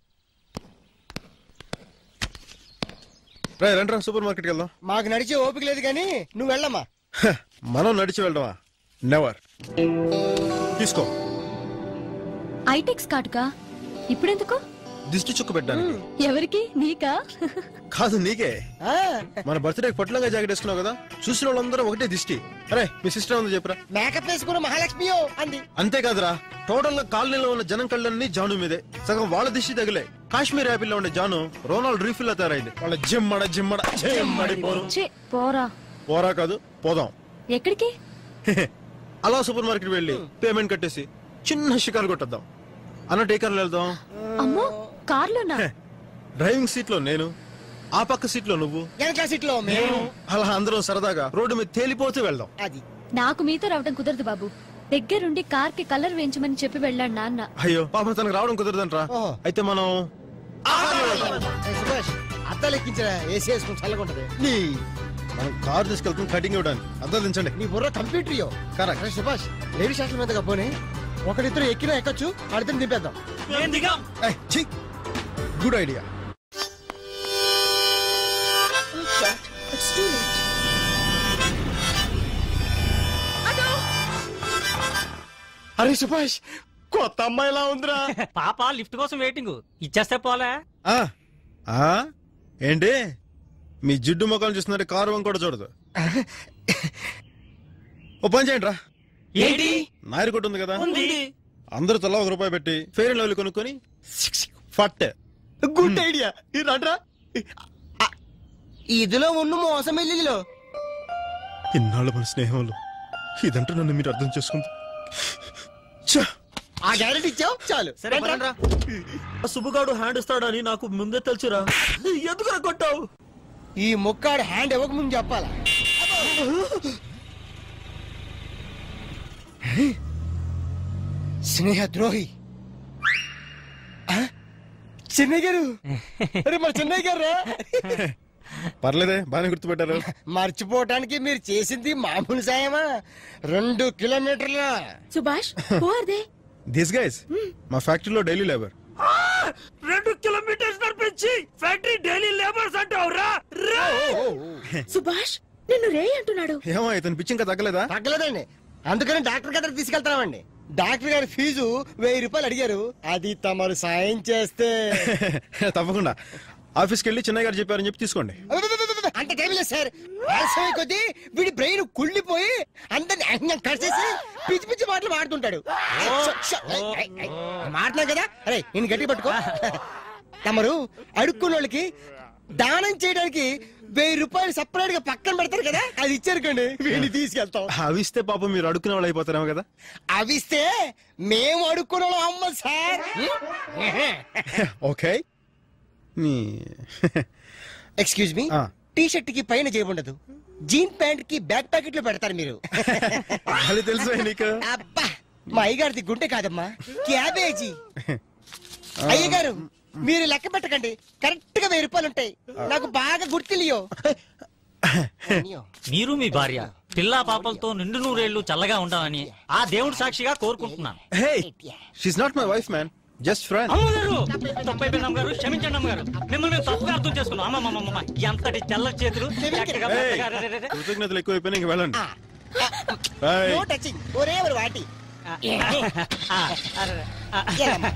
రా రండి సూపర్ మార్కెట్కి వెళ్దాం మాకు నడిచే ఓపిక లేదు కానీ నువ్వు వెళ్ళమ్మా హ, మనం నడిచి వెళ్దామా నెవర్ తీసుకో ఐటెక్స్ కార్డుగా ఇప్పుడెందుకు దిష్టి చుక్క పెట్టడానికి ఎవరికి నీకా కాదు నీకే మన బర్త్డే పొట్లంగా జాకెట్ వేసుకున్నావు కదా చూసిన వాళ్ళందరూ ఒకటే దిష్టి అరే మీ సిస్టర్ ఉందో చెప్పరా మేకప్ వేసుకున్న మహాలక్ష్మియో అంది అంతేకాదురా టోటల్ గా కాలనీలో ఉన్న జనం కళ్ళన్నీ జాను మీదే సగం వాళ్ళ దిష్టి తగిలే కాశ్మీర్ యాపిల్ లో ఉండే జాను రోనాల్డ్ రీఫిల్ లా తయారైంది వాళ్ళ జిమ్మడ జిమ్మడ జిమ్మడి పోరు ఛీ, పోరా పోరా కాదు పోదాం ఎక్కడికి అలా సూపర్ మార్కెట్ వెళ్ళి పేమెంట్ కట్టేసి చిన్న షికారు కొట్టద్దాం అన్నట్టు ఏ కార్లో వెళ్దాం అమ్మో కార్లోనా డ్రైవింగ్ సీట్ లో నేను ఆ పక్క సీట్ లో నువ్వు వెనక సీట్ లో మేము అలా అందరం సరదాగా రోడ్డు మీద తేలిపోతూ వెళ్దాం అది నాకు మీతో రావడం కుదరదు బాబు దగ్గరుండి కార్ కి కలర్ వేయించమని చెప్పి వెళ్ళాడు నాన్న అయ్యో పాపం తనకు రావడం కుదరదంట్రా అయితే మనం ఏ సుభాష్ అద్దాలు ఎక్కించరా ఏసీ వేసుకుని చల్లకుంటది నీ మనం కార్ తీసుకెళ్తాం కటింగ్ ఇవ్వడానికి అద్దం దించండి నీ బుర్ర కంప్యూటర్ ఇయ్యో కరెక్ట్ అరే సుభాష్ లేడీ శాస్త్రం మీద పోనీ ఒకరిద్దరు ఎక్కినా ఎక్కచ్చు అడితే దింపేద్దాం గుడ్ ఐడియా అరే సుభాష్ కొత్త అమ్మాయిలా ఉందిరా పాప లిఫ్ట్ కోసం వెయిటింగ్ ఇచ్చేస్తే పోలే ఆ, ఆ, ఏంటి మీ జిడ్డు ముఖాలు చూస్తున్నారు కారు వంక కూడా చూడదు ఓ పని చేయండి రా ఏంటి నాయర్ కొట్టు ఉంది కదా ఉంది అందరూ తలా ఒక రూపాయి పెట్టి ఫెయిర్ అండ్ లవ్లీ కొనుక్కొని ఫట్ గుడ్ ఐడియా రండ్రా ఇదిలో ఉన్న మోసం ఇల్లులో ఇన్నాళ్ళు మన స్నేహంలో ఇదంటే నన్ను మీరు అర్థం చేసుకుంది ఛ! ఆ గ్యారెంటీ ఇచ్చావు చాలు సరే పదండ్రా. ఆ సుబ్బుగాడు హ్యాండ్ ఇస్తాడని నాకు ముందే తెలుసురా ఎందుకు కొట్టావు ఈ ముక్కాడు హ్యాండ్ ఇవ్వక ముందు చెప్పాలా స్నేహ ద్రోహి ఆ? చెన్నై గారు అరే మరి చెన్నై గారు రా. పర్లేదే బాగానే గుర్తుపెట్టారు మర్చిపోవటానికి మీరు చేసింది మామూలు సాయమా రెండు కిలోమీటర్ల సుభాష్ దే దిస్ గైస్ మా ఫ్యాక్టరీలో డైలీ లేబర్ రెండు కిలోమీటర్స్ నడిపించి ఫ్యాక్టరీ డైలీ లేబర్స్ అంటావురా సుభాష్ నిన్ను రే అంటున్నాడు ఏమో ఇతను పిచ్చి ఇంకా తగ్గలేదా తగ్గలేదండి అందుకని డాక్టర్ దగ్గర తీసుకెళ్తామండి డాక్టర్ గారి ఫీజు వెయ్యి రూపాయలు అడిగారు అది తమరు సాయం చేస్తే తప్పకుండా ఆఫీస్కి వెళ్ళి చిన్నయ్య గారు చెప్పారని చెప్పి తీసుకోండి అబ్బబ్బబ్బబ్బబ్బ! అంత టైం లేదు సార్ ఆలస్యమై కొద్దీ వీడి బ్రెయిన్ కుళ్ళిపోయి అందరిని అన్నం కడిచేసి పిచ్చి పిచ్చి మాటలు మాడుతుంటాడు మాట్లాడు కదా అరే నేను గట్టి పట్టుకో తమరు అడుక్కున్న వాళ్ళకి దానం చేయడానికి వెయ్యి రూపాయలు సపరేట్ గా పక్కన పెడతారు కదా అది ఇచ్చారుకోండి వీడిని తీసుకెళ్తాం అవిస్తే పాపం మీరు అడుక్కునే వాళ్ళు అయిపోతారేమో కదా అవిస్తే మేము అడుక్కున్నాం అమ్మ సార్ ఓకే నీ ఎక్స్క్యూజ్ మీ టీ షర్ట్ కి పైన చేయబఉండదు జీన్ ప్యాంట్ కి బ్యాక్ ప్యాకెట్ లో పెడతారు మీరు అది తెలుసు నీకు అబ్బా మా అయ్యగారిది గుండె కాదమ్మా క్యాబేజీ అయ్యగారు మీరు లెక్క పెట్టకండి కరెక్ట్ గా వెయ్యి రూపాయలు ఉంటాయి నాకు బాగా గుర్తులియో మీరు మీ భార్య పిల్లా పాపలతో నిండు నూరేళ్లు చల్లగా ఉండాలని ఆ దేవుడు సాక్షిగా కోరుకుంటున్నాను hey she's not my wife man just friend అమ్మగారు తప్పైపోయిన అమ్మగారు క్షమించండి అమ్మగారు మిమ్మల్ని మేము తప్పుగా అర్థం చేసుకున్నాం అమ్మమ్మమ్మ ఎంతటి తెల్ల చేతులు చక్కగా మెత్తగా రే, రే, రే. కృతజ్ఞతలు ఎక్కువైపోయినా ఇంక వెళ్ళండి నో టచింగ్ ఒరే ఒక వాటి ఏలమ్మా.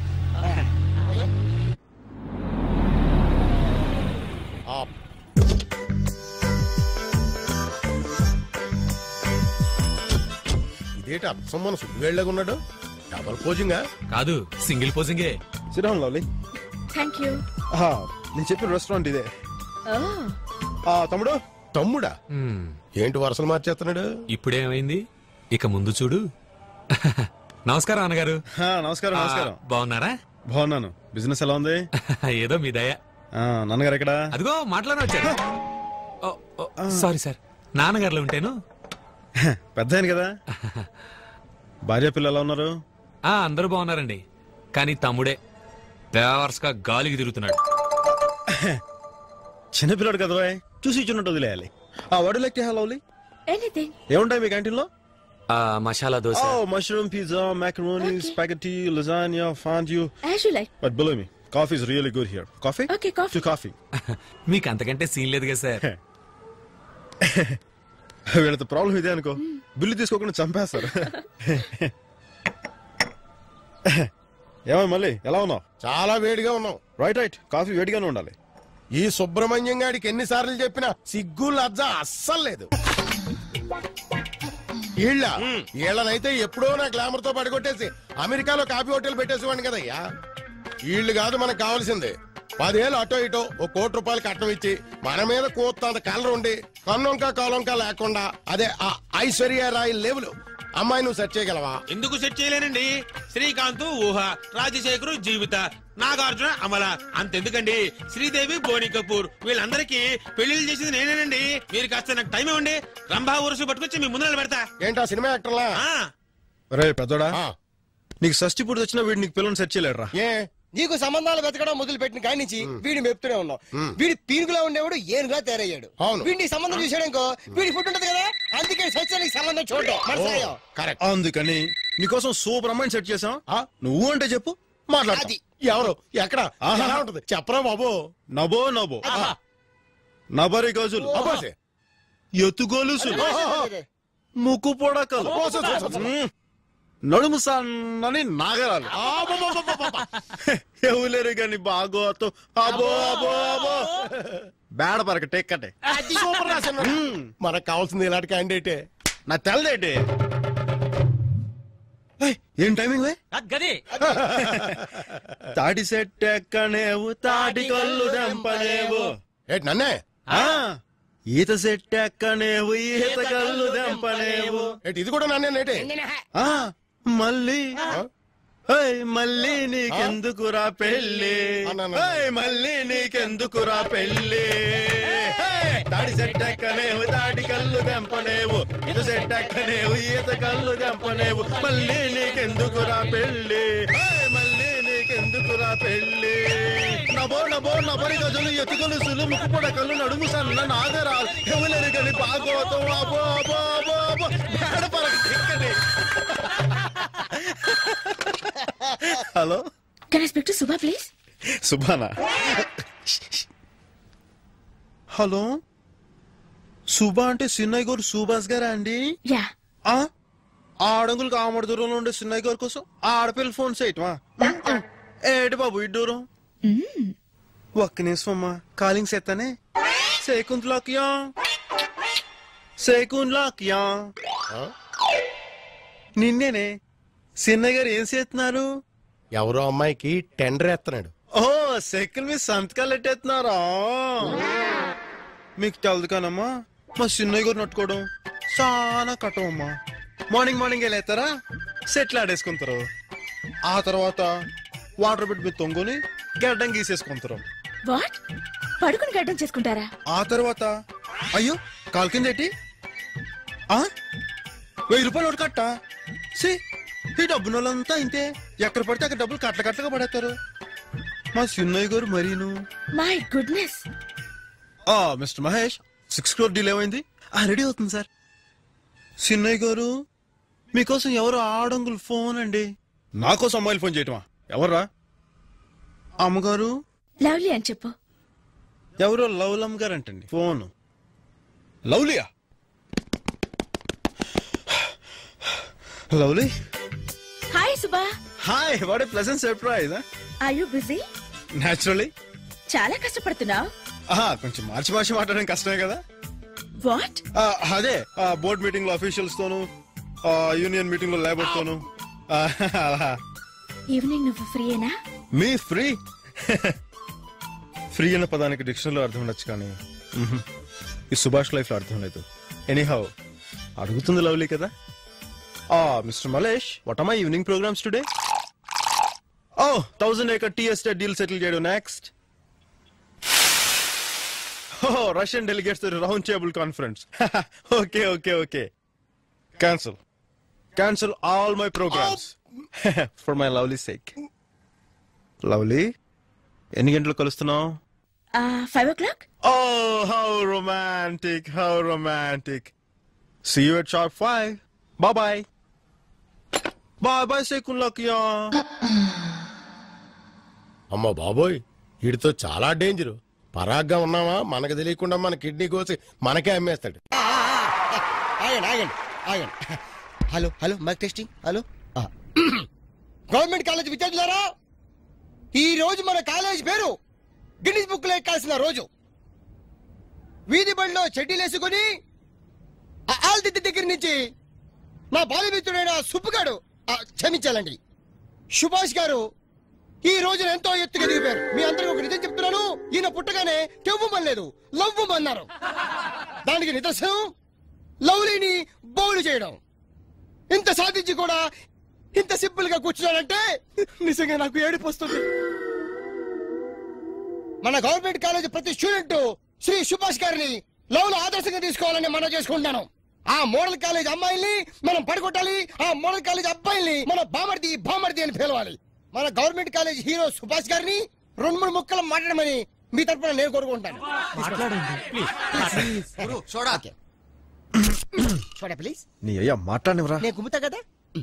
ఇదేంటి అప్సమ్మన సుబ్బుగాళ్ళగా ఉన్నాడు డబల్ పోజింగా కాదు సింగిల్ పోజింగే సిడౌన్ లవ్లీ థ్యాంక్ యూ నేను చెప్పిన రెస్టారెంట్ ఇదే ఆ, తమ్ముడు తమ్ముడా ఏంటి వరుసలు మార్చేస్తున్నాడు ఇప్పుడేమైంది ఇక ముందు చూడు నమస్కారం అన్నగారు ఆ, నమస్కారం నమస్కారం ఆ, బాగున్నారా బాగున్నాను బిజినెస్ ఎలా ఉంది ఏదో మీ దయ ఆ, నాన్నగారు ఎక్కడ అదిగో మాట్లాడి వచ్చారు ఓ, ఓ, సారీ సార్ నాన్నగారులో ఉంటేను పెద్ద ఆయన కదా భార్య పిల్లలు ఎలా ఉన్నారు ఆ అందరూ బాగున్నారండి కానీ తమ్ముడే బేవర్స్ గా గాలికి తిరుగుతున్నాడు చిన్నపిల్లడు కదా రోయ్. చూసి ఇచ్చినట్టు వదిలేయాలి ఆ వడు లెక్క లవ్లీ ఎనీథింగ్ ఏముంటాయి మీ క్యాంటీన్ లో ఆ, masala dosa Oh, mushroom pizza, macaroni, spaghetti, lasagna, fondue. As you like But believe me, coffee is really good here. Coffee? Okay, coffee. To coffee. మీకు అంతకంటే సీన్ లేదు కదా సార్ వీళ్ళతో ప్రాబ్లం ఇదే అనుకో బిల్లు తీసుకోకుండా చంపేస్తారు ఏమో మళ్ళీ ఎలా ఉన్నావు చాలా వేడిగా ఉన్నావు రైట్ రైట్ కాఫీ వేడిగానే ఉండాలి ఈ సుబ్రహ్మణ్యం గాడికి ఎన్నిసార్లు చెప్పినా సిగ్గు లజ్జ అస్సలు లేదు ఈళ్ళ ఈళ్ళనైతే ఎప్పుడో నా గ్లామర్ తో పడగొట్టేసి అమెరికాలో కాఫీ హోటల్ పెట్టేసేవాడిని కదయ్యా వీళ్ళు కాదు మనకు కావాల్సింది పదేళ్ళు అటో ఇటో ఒక కోటి రూపాయలు కట్నం ఇచ్చి మన మీద కోత్తంత కలర్ ఉండి కన్నొంక కాలొంక లేకుండా అదే ఆ ఐశ్వర్య రాయ్ లెవెల్ అమ్మాయి నువ్వు సెట్ చేయగలవా ఎందుకు సెట్ చేయలేనండి శ్రీకాంత్ ఊహ రాజశేఖరు జీవిత నాగార్జున అమల అంతెందుకండి శ్రీదేవి బోని కపూర్ వీళ్ళందరికీ పెళ్లిళ్ళు చేసింది నేనేనండి మీరు కాస్త నాకు టైం ఇవ్వండి రంభా ఊరుసు పట్టుకొచ్చి మీ ముందు పెడతా ఏంటా సినిమా యాక్టర్లా రే పెద్దోడా నీకు షష్టి పుట్టి వచ్చినా వీడు నీకు పిల్లల్ని సెట్ చేయలేరా ఏ నీకు సంబంధాలు వెతకడం మొదలు పెట్టిన కాడి నుంచి వీడి మెప్తూనే ఉన్నావు వీడి పీనుగులా ఉండేవాడు ఏనుగా తయారయ్యాడు వీడిని సంబంధం చూసాడనుకో వీడి ఫుడ్ ఉంటది కదా అందుకే సత్యానికి సంబంధం చూడడం మన సాయం. అందుకని నీకోసం సూపర్ అమ్మాయిని సెట్ చేసాం నువ్వు అంటే చెప్పు మాట్లాడు అది. ఎవరు ఎక్కడ ఎలా ఉంటది చెప్పరా బాబు నబో నబో నబరి గజులు అబ్బోసే. ఎత్తు గొలుసులు ఓహోహో. ముక్కు పొడకలు ఓ, సో, సో, సో, సో. మ్మ్. నడుము సన్నని నాగరాలు ఎవలేరు గాని బాగోతో అబో అబో అబో బేడ పరక టెక్కటే అది సూపర్ రాశాను మనకు కావాల్సింది ఇలాంటి క్యాండిడేటే నా తెల్లదేటి ఏయ్, ఏం టైమింగ్ వే గది తాడి సెట్ ఎక్కనేవు తాటి కళ్ళు దెంపనేవు ఏంటి నన్నే ఆ, ఈత సెట్ ఎక్కనేవు ఈత కళ్ళు దెంపనేవు ఏంటి ఇది కూడా నన్నే నేటే ఆ, మళ్ళీ ఏయ్, మళ్ళీ నీకెందుకురా పెళ్ళి ఏయ్, మళ్ళీ నీకెందుకురా పెళ్ళి ఏయ్, తాడి సెట్ ఎక్కనేవు తాడి కళ్ళు దెంపనేవు ఈత సెట్ ఎక్కనేవు ఈత కళ్ళు దెంపనేవు మళ్ళీ నీకెందుకురా పెళ్ళి ఏయ్, మళ్ళీ నీకెందుకురా పెళ్ళి నబో నబో నబరి గజలు ఎతుకలు సులు ముక్కు పొడకలు నడుము సన్న నాగరాలు ఎవలెరు గని బాగోతం అబో అబో అబో అబో బేడ పరక టిక్కటి hello can I speak to Subha please సుభానా హలో సుభా అంటే సిన్నయ్య గారు సుభాష్ గారా అండి యా ఆ ఆ అడంగులకు ఆమడ దూరంలో ఉండే సిన్నయ్య గారి కోసం ఆ ఆడపిల్ల ఫోన్ చేయటమా ఏటి బాబు ఈ దూరం ఒక్క నిమిషం అమ్మా కాలింగ్ సెత్తనే సేకుంత్ లాక్యా సేకుంత్ లాక్యా నిన్నేనే సిన్నయ్య గారు ఏం చేస్తున్నారు ఎవరో అమ్మాయికి టెండర్ ఎత్తనాడు ఓ సైకిల్ మీద సంతకాలు ఎట్టేస్తున్నారా మీకు తెలదు కానమ్మా మా చిన్నయ్య గారు నట్టుకోవడం చాలా కట్టమమ్మా మార్నింగ్ మార్నింగ్ వెళ్ళేస్తారా సెట్లు ఆడేసుకుంటారు ఆ తర్వాత వాటర్ బెడ్ మీద తొంగుని గడ్డం గీసేసుకుంటారు వాట్ పడుకుని గడ్డం చేసుకుంటారా ఆ తర్వాత అయ్యో కాలు కింద ఏంటి ఆ? వెయ్యి రూపాయలు ఒకటి కట్ట సి ఈ డబ్బున వాళ్ళంతా ఇంతే ఎక్కడ పడితే అక్కడ డబ్బులు కట్ల కట్టగా పడేస్తారు మా చిన్నయ్య గారు మరీను మై గుడ్నెస్ ఆ mister Mahesh six crore deal ఏమైంది ఆ రెడీ అవుతుంది సార్ చిన్నయ్య గారు మీకోసం ఎవరు ఆడంగులు ఫోన్ అండి నా కోసం అమ్మాయిలు ఫోన్ చేయటమా ఎవర్రా అమ్మగారు లవ్లీ అని చెప్పు ఎవరో లవ్లమ్ గారు అంటండి ఫోన్ లవ్లీయా Lovely hi Suba hi what a pleasant surprise are you busy naturally చాలా కష్టపడుతున్నావు కొంచెం మార్చి మార్చి మాట్లాడడం కష్టమే కదా వాట్ ఆ, అదే బోర్డ్ మీటింగ్ లో అఫీషియల్స్ తోను యూనియన్ మీటింగ్ లో లేబర్ తోను ఆ, అలా ఈవినింగ్ నువ్వు ఫ్రీయేనా మీ ఫ్రీ ఫ్రీ అన్న పదానికి డిక్షనరీలో అర్థం ఉండొచ్చు కానీ మ్హూ. ఈ సుభాష్ లైఫ్ లో అర్థం లేదు ఎనీహౌ అడుగుతుంది లవ్లీ కదా ఆ mister Malesh what are my evening programmes today ఓ thousand acre tea estate deal settle చేయడం నెక్స్ట్ ఓ Russian delegates round table conference okay okay okay cancel cancel all my programmes for my lovely sake Lovely ఎన్ని గంటలు కలుస్తున్నావు five o'clock Oh, how romantic, how romantic. See you at sharp five. Bye bye. Bye bye, Sekunlakya. అమ్మ బాబోయ్ వీడితో చాలా danger పరాగ్గా ఉన్నావా మనకు తెలియకుండా మన కిడ్నీ కోసి మనకే అమ్మేస్తాడు ఆగండి ఆగండి ఆగండి hello hello mic testing hello ఆ. గవర్నమెంట్ కాలేజ్ విద్యార్థులారా ఈ రోజు మన కాలేజ్ పేరు గిన్నిస్ బుక్ లో ఎక్కాల్సిన రోజు వీధి బడిలో చెడ్డీలేసుకుని ఆ ఆల్దిద్ది దగ్గర నుంచి నా బాల్యమిత్రుడైన సుబ్బుగాడు ఆ, క్షమించాలండి సుభాష్ గారు ఈ రోజున ఎంతో ఎత్తుగా దిగిపోయారు మీ అందరికీ ఒక నిజం చెప్తున్నాను ఈయన పుట్టగానే తెవ్వమనలేదు లవ్వమన్నారు దానికి నిదర్శనం లవ్లీని బౌలు చేయడం ఇంత సాధించి కూడా ఇంత సింపుల్ గా కూర్చున్నాడంటే నిజంగా నాకు ఏడుపు వస్తుంది మన గవర్నమెంట్ కాలేజ్ ప్రతి స్టూడెంట్ శ్రీ సుభాష్ గారిని లవ్ లో ఆదర్శంగా తీసుకోవాలని మనం చేసుకుంటున్నాను ఆ మోడల్ కాలేజ్ అమ్మాయిల్ని మనం పడగొట్టాలి ఆ మోడల్ కాలేజ్ అబ్బాయిల్ని మన బామర్ది బామర్ది అని పిలవాలి మన గవర్నమెంట్ కాలేజ్ హీరో సుభాష్ గారిని రెండు మూడు ముక్కలు మాట్లాడమని మీ తరపున నేను కోరుకుంటాను ఓకే. చూడ ప్లీజ్ నీ అయ్యా మాట్లాడినవరా నేను గుమ్ముతా కదా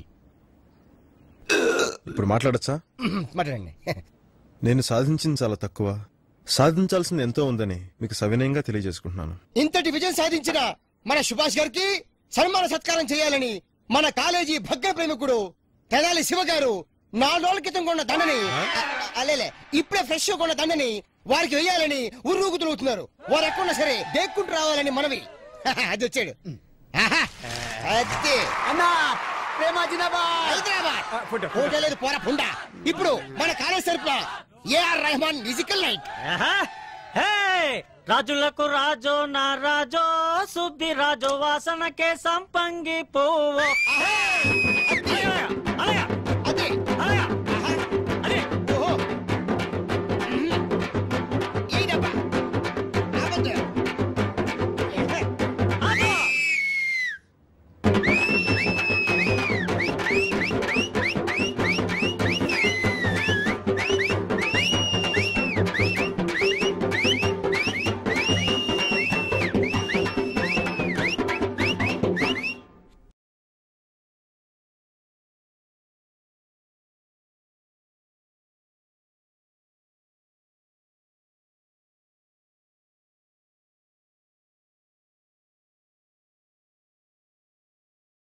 ఇప్పుడు మాట్లాడచ్చా మాట్లాడండి నేను సాధించింది చాలా తక్కువ సాధించాల్సింది ఎంతో ఉందని మీకు సవినయంగా తెలియజేసుకుంటున్నాను ఇంతటి విజయం సాధించిన మన సుభాష్ గారికి సన్మాన సత్కారం చేయాలని మన కాలేజీ భగ్న ప్రేమికుడు తెనాలి శివ గారు నాలుగు రోజుల క్రితం కొన్న దండని అలేలే ఇప్పుడే ఫ్రెష్ కొన్న దండని వారికి వెయ్యాలని ఉర్రూకు తిరుగుతున్నారు వారు ఎక్కడున్నా సరే దేక్కుంటూ రావాలని మనవి అది వచ్చాడు ఆహా, అదే అన్నా ప్రేమ జిందాబాద్ హైదరాబాద్ ఫోటో లేదు పోరా పుండా ఇప్పుడు మన కాలేజ్ తరపున A R Rahman musical night hey రాజులకు రాజో నా రాజో సుబ్బి రాజో వాసనకే సంపంగి పువ్వు